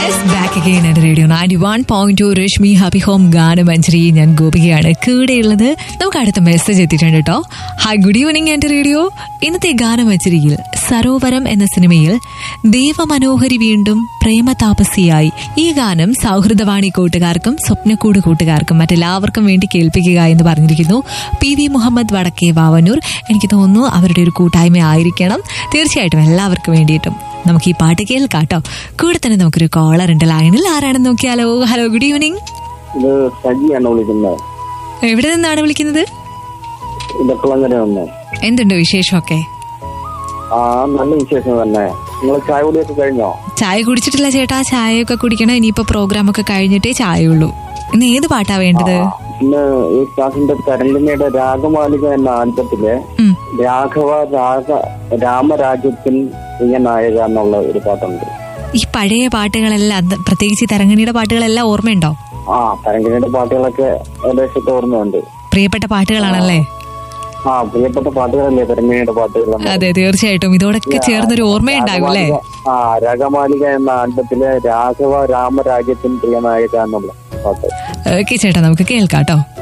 Yes back again എന്റെ radio ninety one point two Rashmi happy home ഗാനമഞ്ജരി ഞാൻ ഗോപികയാണ് കൂടെയുള്ളത് നമുക്ക് അടുത്ത മെസ്സേജ് എത്തിയിട്ടുണ്ട് കേട്ടോ ഹായ് ഗുഡ് ഈവനിങ് എന്റെ റേഡിയോ ഇന്നത്തെ ഗാനമഞ്ജരിയിൽ സരോവരം എന്ന സിനിമയിൽ ദേവമനോഹരി വീണ്ടും പ്രേമതാപസിയായി ഈ ഗാനം സൗഹൃദവാണി കൂട്ടുകാർക്കും സ്വപ്നക്കൂട് കൂട്ടുകാർക്കും മറ്റെല്ലാവർക്കും വേണ്ടി കേൾപ്പിക്കുക എന്ന് പറഞ്ഞിരിക്കുന്നു പി വി മുഹമ്മദ് വടക്കേ വാവന്നൂർ എനിക്ക് തോന്നുന്നു അവരുടെ ഒരു കൂട്ടായ്മ ആയിരിക്കണം തീർച്ചയായിട്ടും എല്ലാവർക്കും വേണ്ടിയിട്ടും നമുക്ക് ഈ പാട്ട് കേൾക്കാട്ടോ കൂടെ തന്നെ നമുക്കൊരു കോളർ ഉണ്ട് ലൈനിൽ ആരാണെന്ന് നോക്കിയാലോ ഹലോ ഗുഡ് ഈവനിങ് ഇത് സജിയാണ് വിളിക്കുന്നത് എവിടെ നിന്നാണ് വിളിക്കുന്നത് ഇടക്കുളങ്ങര നിന്ന് എന്തുണ്ട് വിശേഷമൊക്കെ ആ നല്ല വിശേഷം തന്നെ നിങ്ങൾ ചായ കുടിയൊക്കെ കഴിഞ്ഞോ ചായ കുടിച്ചിട്ടില്ല ചേട്ടാ ചായയൊക്കെ കുടിക്കണം ഇനിയിപ്പോ പ്രോഗ്രാം ഒക്കെ കഴിഞ്ഞിട്ടേ ചായയുള്ളൂ ഇന്ന് ഏത് പാട്ടാ വേണ്ടത് ഇന്ന് ഈ ക്ലാസിന്റെ തരംഗിണിയുടെ രാഗമാലിക എന്ന ആൽബത്തില് ഉം. രാഘവ രാഗ രാമരാജ്യത്തിൽ പ്രിയ നായക എന്നുള്ള ഒരു പാട്ടുണ്ട് ഈ പഴയ പാട്ടുകളെല്ലാം അത് പ്രത്യേകിച്ച് ഈ തരങ്ങണിയുടെ പാട്ടുകളെല്ലാം ഓർമ്മയുണ്ടോ ആ തരംഗിണിയുടെ പാട്ടുകളൊക്കെ ഏകദേശം ഓർമ്മയുണ്ട് പ്രിയപ്പെട്ട പാട്ടുകളാണല്ലേ ആ പ്രിയപ്പെട്ട പാട്ടുകളല്ലേ തരംഗിണിയുടെ പാട്ടുകൾ അതെ തീർച്ചയായിട്ടും ഇതോടൊക്കെ ചേർന്നൊരു ഓർമ്മയുണ്ടാകും അല്ലേ ആ രാഗമാലിക എന്ന ആൽബത്തിലെ രാഘവ രാമരാജ്യത്തിൻ പ്രിയ നായക എന്നുള്ള പാട്ട് ഓക്കെ ചേട്ടാ നമുക്ക് കേൾക്കാട്ടോ